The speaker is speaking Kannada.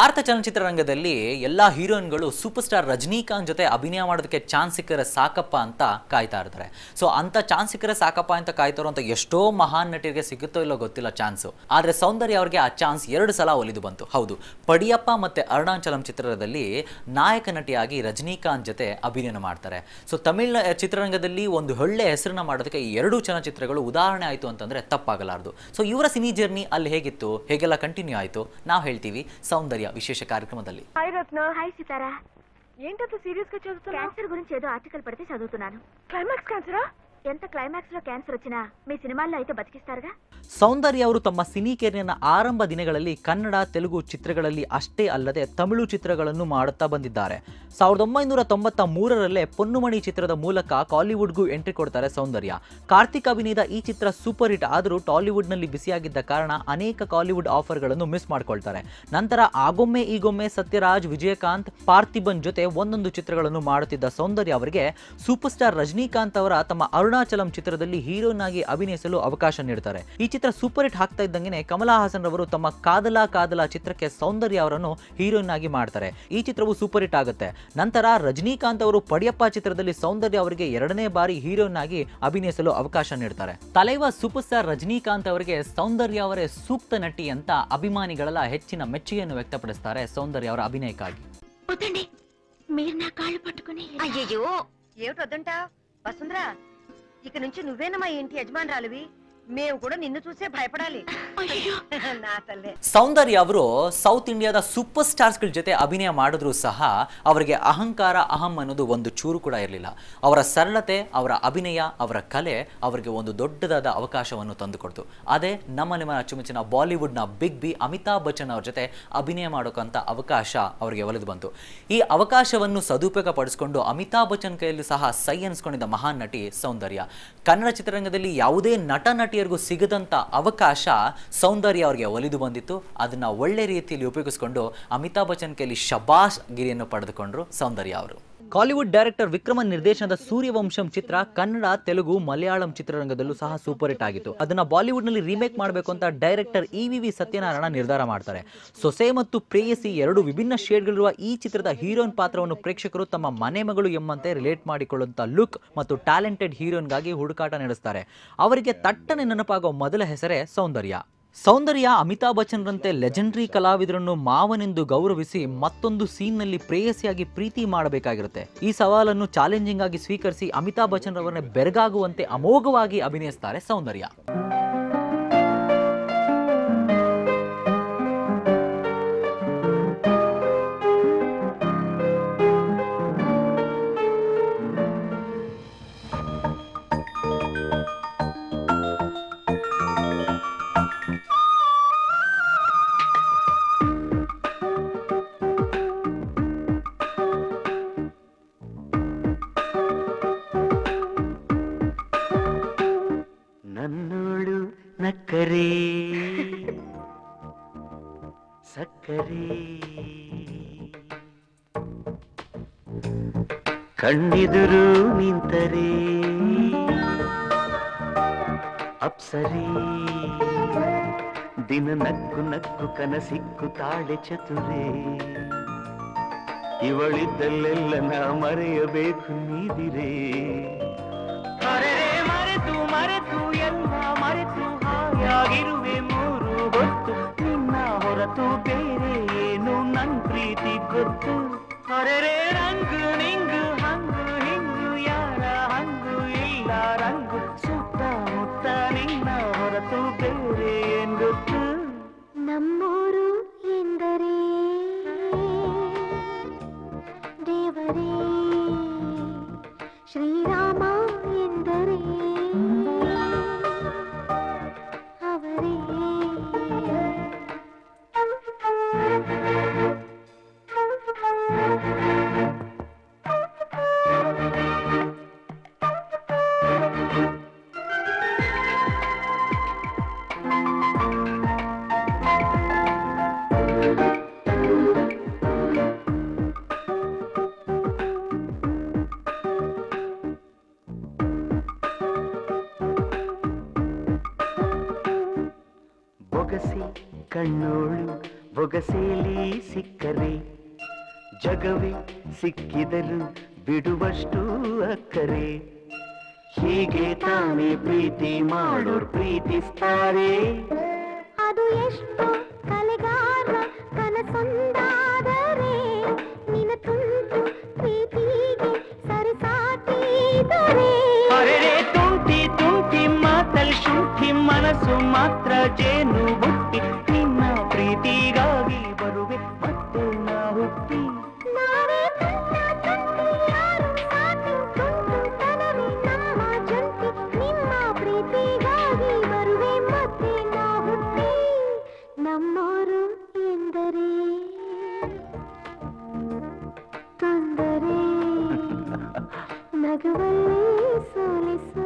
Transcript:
ಭಾರತ ಚಲನಚಿತ್ರರಂಗದಲ್ಲಿ ಎಲ್ಲ ಹೀರೋಯಿನ್ಗಳು ಸೂಪರ್ ಸ್ಟಾರ್ ರಜನಿಕಾಂತ್ ಜೊತೆ ಅಭಿನಯ ಮಾಡೋದಕ್ಕೆ ಚಾನ್ಸ್ ಸಿಕ್ಕರೆ ಸಾಕಪ್ಪ ಅಂತ ಕಾಯ್ತಾ ಇರ್ತಾರೆ ಸೊ ಅಂತ ಚಾನ್ಸ್ ಸಿಕ್ಕರೆ ಸಾಕಪ್ಪ ಅಂತ ಕಾಯ್ತಾರೋ ಅಂತ ಎಷ್ಟೋ ಮಹಾನ್ ನಟಿಯರಿಗೆ ಸಿಗುತ್ತೋ ಇಲ್ಲೋ ಗೊತ್ತಿಲ್ಲ ಚಾನ್ಸು ಆದರೆ ಸೌಂದರ್ಯ ಅವರಿಗೆ ಆ ಚಾನ್ಸ್ ಎರಡು ಸಲ ಒಲಿದು ಬಂತು ಹೌದು ಪಡಿಯಪ್ಪ ಮತ್ತು ಅರುಣಾಚಲಂ ಚಿತ್ರದಲ್ಲಿ ನಾಯಕ ನಟಿಯಾಗಿ ರಜನಿಕಾಂತ್ ಜೊತೆ ಅಭಿನಯ ಮಾಡ್ತಾರೆ ಸೊ ತಮಿಳ್ ಚಿತ್ರರಂಗದಲ್ಲಿ ಒಂದು ಒಳ್ಳೆ ಹೆಸರನ್ನ ಮಾಡೋದಕ್ಕೆ ಈ ಎರಡೂ ಚಲನಚಿತ್ರಗಳು ಉದಾಹರಣೆ ಆಯಿತು ಅಂತಂದರೆ ತಪ್ಪಾಗಲಾರದು ಸೊ ಇವರ ಸಿನಿ ಜರ್ನಿ ಅಲ್ಲಿ ಹೇಗಿತ್ತು ಹೇಗೆಲ್ಲ ಕಂಟಿನ್ಯೂ ಆಯಿತು ನಾವು ಹೇಳ್ತೀವಿ సౌందర్య విశేష కార్యక్రమದಲ್ಲಿ హాయ్ రత్న హాయ్ సితారా ఏంటంత సీరియస్ గా చదువుతున్నా క్యాన్సర్ గురించి ఏదో ఆర్టికల్ పడితే చదువుతున్నాను క్లైమాక్స్ క్యాన్సరా ఎంత క్లైమాక్స్ లో క్యాన్సర్ వచ్చినా మీ సినిమాల్లో అయితే బతికిస్తారుగా ಸೌಂದರ್ಯ ಅವರು ತಮ್ಮ ಸಿನಿ ಕೆರಿಯರ್ನ ಆರಂಭ ದಿನಗಳಲ್ಲಿ ಕನ್ನಡ ತೆಲುಗು ಚಿತ್ರಗಳಲ್ಲಿ ಅಷ್ಟೇ ಅಲ್ಲದೆ ತಮಿಳು ಚಿತ್ರಗಳನ್ನು ಮಾಡುತ್ತಾ ಬಂದಿದ್ದಾರೆ ಸಾವಿರದ ಒಂಬೈನೂರ ತೊಂಬತ್ತ ಮೂರರಲ್ಲೇ ಪೊನ್ನುಮಣಿ ಚಿತ್ರದ ಮೂಲಕ ಕಾಲಿವುಡ್ಗೂ ಎಂಟ್ರಿ ಕೊಡ್ತಾರೆ ಸೌಂದರ್ಯ ಕಾರ್ತಿಕ್ ಅಭಿನಯದ ಈ ಚಿತ್ರ ಸೂಪರ್ ಹಿಟ್ ಆದರೂ ಟಾಲಿವುಡ್ನಲ್ಲಿ ಬಿಸಿಯಾಗಿದ್ದ ಕಾರಣ ಅನೇಕ ಕಾಲಿವುಡ್ ಆಫರ್ಗಳನ್ನು ಮಿಸ್ ಮಾಡ್ಕೊಳ್ತಾರೆ ನಂತರ ಆಗೊಮ್ಮೆ ಈಗೊಮ್ಮೆ ಸತ್ಯರಾಜ್ ವಿಜಯಕಾಂತ್ ಪಾರ್ಥಿಬನ್ ಜೊತೆ ಒಂದೊಂದು ಚಿತ್ರಗಳನ್ನು ಮಾಡುತ್ತಿದ್ದ ಸೌಂದರ್ಯ ಅವರಿಗೆ ಸೂಪರ್ ಸ್ಟಾರ್ ರಜನಿಕಾಂತ್ ಅವರ ತಮ್ಮ ಅರುಣಾಚಲಂ ಚಿತ್ರದಲ್ಲಿ ಹೀರೋಯಿನ್ ಆಗಿ ಅಭಿನಯಿಸಲು ಅವಕಾಶ ನೀಡ್ತಾರೆ ಈ ಚಿತ್ರ ಸೂಪರ್ ಹಿಟ್ ಆಗ್ತಾ ಇದ್ದಂಗೆ ಕಮಲಾ ಹಾಸನ್ ರವರು ತಮ್ಮ ಕಾದಲ ಕಾದಲ ಚಿತ್ರಕ್ಕೆ ಸೌಂದರ್ಯ ಅವರನ್ನು ಹೀರೋಯಿನ್ ಆಗಿ ಮಾಡ್ತಾರೆ ಈ ಚಿತ್ರವು ಸೂಪರ್ ಹಿಟ್ ಆಗುತ್ತೆ ನಂತರ ರಜನಿಕಾಂತ್ ಅವರು ಪಡಿಯಪ್ಪ ಚಿತ್ರದಲ್ಲಿ ಸೌಂದರ್ಯ ಅವರಿಗೆ ಎರಡನೇ ಬಾರಿ ಹೀರೋಯಿನ್ ಆಗಿ ಅಭಿನಯಿಸಲು ಅವಕಾಶ ನೀಡ್ತಾರೆ ತಲೈವ ಸೂಪರ್ ಸ್ಟಾರ್ ರಜನಿಕಾಂತ್ ಅವರಿಗೆ ಸೌಂದರ್ಯ ಅವರೇ ಸೂಕ್ತ ನಟಿ ಅಂತ ಅಭಿಮಾನಿಗಳೆಲ್ಲ ಹೆಚ್ಚಿನ ಮೆಚ್ಚುಗೆಯನ್ನು ವ್ಯಕ್ತಪಡಿಸ್ತಾರೆ ಸೌಂದರ್ಯ ಅವರ ಅಭಿನಯಕ್ಕಾಗಿ వద్దండి మీరు నా కాళ్ళు పట్టుకుని అయ్యయ్యో ఏమిటి వద్దంటా వసుంధరా ఇక నుంచి నువ్వేనమ్మా ఇంటి యజమానురాలివి మేము కూడా నిన్ను చూసే భయపడాలి అయ్యో నా తల్లే ಸೌಂದರ್ಯ ಅವರು ಸೌತ್ ಇಂಡಿಯಾದ ಸೂಪರ್ ಸ್ಟಾರ್ಸ್ಗಳ ಜೊತೆ ಅಭಿನಯ ಮಾಡಿದ್ರು ಸಹ ಅವರಿಗೆ ಅಹಂಕಾರ ಅಹಂ ಅನ್ನೋದು ಒಂದು ಚೂರು ಕೂಡ ಇರಲಿಲ್ಲ ಅವರ ಸರಳತೆ ಅವರ ಅಭಿನಯ ಅವರ ಕಲೆ ಅವರಿಗೆ ಒಂದು ದೊಡ್ಡದಾದ ಅವಕಾಶವನ್ನು ತಂದುಕೊಡ್ತು ಅದೇ ನಮ್ಮ ನಿಮ್ಮ ಅಚ್ಚುಮೆಚ್ಚಿನ ಬಾಲಿವುಡ್ನ ಬಿಗ್ ಬಿ ಅಮಿತಾಬ್ ಬಚ್ಚನ್ ಅವ್ರ ಜೊತೆ ಅಭಿನಯ ಮಾಡೋಕ್ಕಂಥ ಅವಕಾಶ ಅವರಿಗೆ ಒಲಿದು ಬಂತು ಈ ಅವಕಾಶವನ್ನು ಸದುಪಯೋಗ ಪಡಿಸ್ಕೊಂಡು ಅಮಿತಾಬ್ ಬಚ್ಚನ್ ಕೈಯಲ್ಲಿ ಸಹ ಸೈ ಅನಿಸ್ಕೊಂಡಿದ್ದ ಮಹಾನ್ ನಟಿ ಸೌಂದರ್ಯ ಕನ್ನಡ ಚಿತ್ರರಂಗದಲ್ಲಿ ಯಾವುದೇ ನಟ ನಟಿಯರಿಗೂ ಸಿಗದಂಥ ಅವಕಾಶ ಸೌಂದರ್ಯ ಅವರಿಗೆ ಒಲಿದು ಬಂದಿತ್ತು ಅದನ್ನ ಒಳ್ಳೆ ರೀತಿಯಲ್ಲಿ ಉಪಯೋಗಿಸಿಕೊಂಡು ಅಮಿತಾಬ್ ಬಚ್ಚನ್ ಕೈಯಲ್ಲಿ ಶಬಾಷ್ ಗಿರಿಯನ್ನು ಪಡೆದುಕೊಂಡ್ರು ಸೌಂದರ್ಯ ಅವರು ಕಾಲಿವುಡ್ ಡೈರೆಕ್ಟರ್ ವಿಕ್ರಮನ್ ನಿರ್ದೇಶನದ ಸೂರ್ಯವಂಶಂ ಚಿತ್ರ ಕನ್ನಡ ತೆಲುಗು ಮಲಯಾಳಂ ಚಿತ್ರರಂಗದಲ್ಲೂ ಸಹ ಸೂಪರ್ ಹಿಟ್ ಆಗಿತ್ತು ಅದನ್ನ ಬಾಲಿವುಡ್ನಲ್ಲಿ ರೀಮೇಕ್ ಮಾಡಬೇಕು ಅಂತ director E V V Satyanarayana ನಿರ್ಧಾರ ಮಾಡ್ತಾರೆ ಸೊಸೆ ಮತ್ತು ಪ್ರೇಯಸಿ ಎರಡು ವಿಭಿನ್ನ ಶೇಡ್ಗಳಿರುವ ಈ ಚಿತ್ರದ ಹೀರೋಯಿನ್ ಪಾತ್ರವನ್ನು ಪ್ರೇಕ್ಷಕರು ತಮ್ಮ ಮನೆ ಮಗಳು ಎಂಬಂತೆ ರಿಲೇಟ್ ಮಾಡಿಕೊಳ್ಳುವಂಥ ಲುಕ್ ಮತ್ತು ಟ್ಯಾಲೆಂಟೆಡ್ ಹೀರೋಯಿನ್ಗಾಗಿ ಹುಡುಕಾಟ ನಡೆಸ್ತಾರೆ ಅವರಿಗೆ ತಟ್ಟನೆ ನೆನಪಾಗೋ ಮೊದಲ ಹೆಸರೇ ಸೌಂದರ್ಯ ಸೌಂದರ್ಯ ಅಮಿತಾಬ್ ಬಚ್ಚನ್ರಂತೆ ಲೆಜೆಂಡರಿ ಕಲಾವಿದರನ್ನು ಮಾವನೆಂದು ಗೌರವಿಸಿ ಮತ್ತೊಂದು ಸೀನ್ನಲ್ಲಿ ಪ್ರೇಯಸಿಯಾಗಿ ಪ್ರೀತಿ ಮಾಡಬೇಕಾಗಿರುತ್ತೆ ಈ ಸವಾಲನ್ನು ಚಾಲೆಂಜಿಂಗ್ ಆಗಿ ಸ್ವೀಕರಿಸಿ ಅಮಿತಾಬ್ ಬಚ್ಚನ್ ರವರನ್ನ ಬೆರಗಾಗುವಂತೆ ಅಮೋಘವಾಗಿ ಅಭಿನಯಿಸ್ತಾರೆ ಸೌಂದರ್ಯ ನನ್ನೋಳು ನಕ್ಕರೆ ಸಕ್ಕರೆ ಕಣ್ಣಿದುರು ನಿಂತರೆ ಅಪ್ಸರಿ ದಿನ ನಕ್ಕು ನಕ್ಕು ಕನಸಿಕ್ಕು ತಾಳೆ ಚತುರೆ ಇವಳಿದ್ದಲ್ಲೆಲ್ಲ ನಾ ಮರೆಯಬೇಕು ನೀದಿರೇ ಅರೆರೆ ಮರೆತು ಮರೆತು ಎಲ್ಲ ಮರೆತು ಹಾಯಾಗಿರುವೆ ಮೂರು ಹೊತ್ತು ನಿನ್ನ ಹೊರತು ಬೇರೆ ಏನು ನನ್ ಪ್ರೀತಿ ಗೊತ್ತು ಅರೆರೆ ರಂಗು ನಿಂಗು ಹಂಗು ಹಿಂಗು ಯಾರ ಹಂಗು ಇಲ್ಲ ರಂಗು ಸುತ್ತಮುತ್ತ ನಿನ್ನ ಹೊರತು ಬೇರೆ ಏನ್ ಗೊತ್ತು ನಮ್ಮೂರು ಎಂದರೆ ದೇವರೇ ಶ್ರೀರಾಮ ಎಂದರೆ ಅವರೇ ಬೊಗಸಿ ಕಣ್ಣೋಳು ಬೊಗಸೇಲಿ ಸಿಕ್ಕರೆ ಜಗವೇ ಸಿಕ್ಕಿದರು ಬಿಡುವಷ್ಟು ಅಕ್ಕರೆ ಹೀಗೆ ತಾನೇ ಪ್ರೀತಿ ಮಾಡೋರ್ ಪ್ರೀತಿಸ್ತಾರೆ ಅದು ಎಷ್ಟು ಕಲೆಗಾರ ಕನಸೊಂದಾದರೆ ನಿನ್ನ ತುಂಟು ಪ್ರೀತಿಗೆ ಸರಿಸಾಟಿದರೆ ಅರೆರೆ ತುಂಟಿ ತುಂಟಿ ಮಾತಲ್ ಶುಂಠಿ ಮನಸ್ಸು ಮಾತ್ರ ಜೇನು ಬುಟ್ಟಿ ನಿನ್ನ ಪ್ರೀತಿಗಾಗಿ ಬರುವೆ ಮತ್ತೆ ನಾ ಹುಟ್ಟಿ ನಾವೇ ತುಂಟ ತುಂಟಿ ಯಾರು ಸಾಟಿ ತುಂಟು ತನವೇ ನಮ್ಮ ಜಂಟಿ ನಿಮ್ಮ ಪ್ರೀತಿಗಾಗಿ ಬರುವೆ ಮತ್ತೆ ನಾ ಹುಟ್ಟಿ ನಮ್ಮೋರು ಎಂದರೆ ತೊಂದರೆ ನಗುವಲ್ಲಿ ಸೋಲಿಸು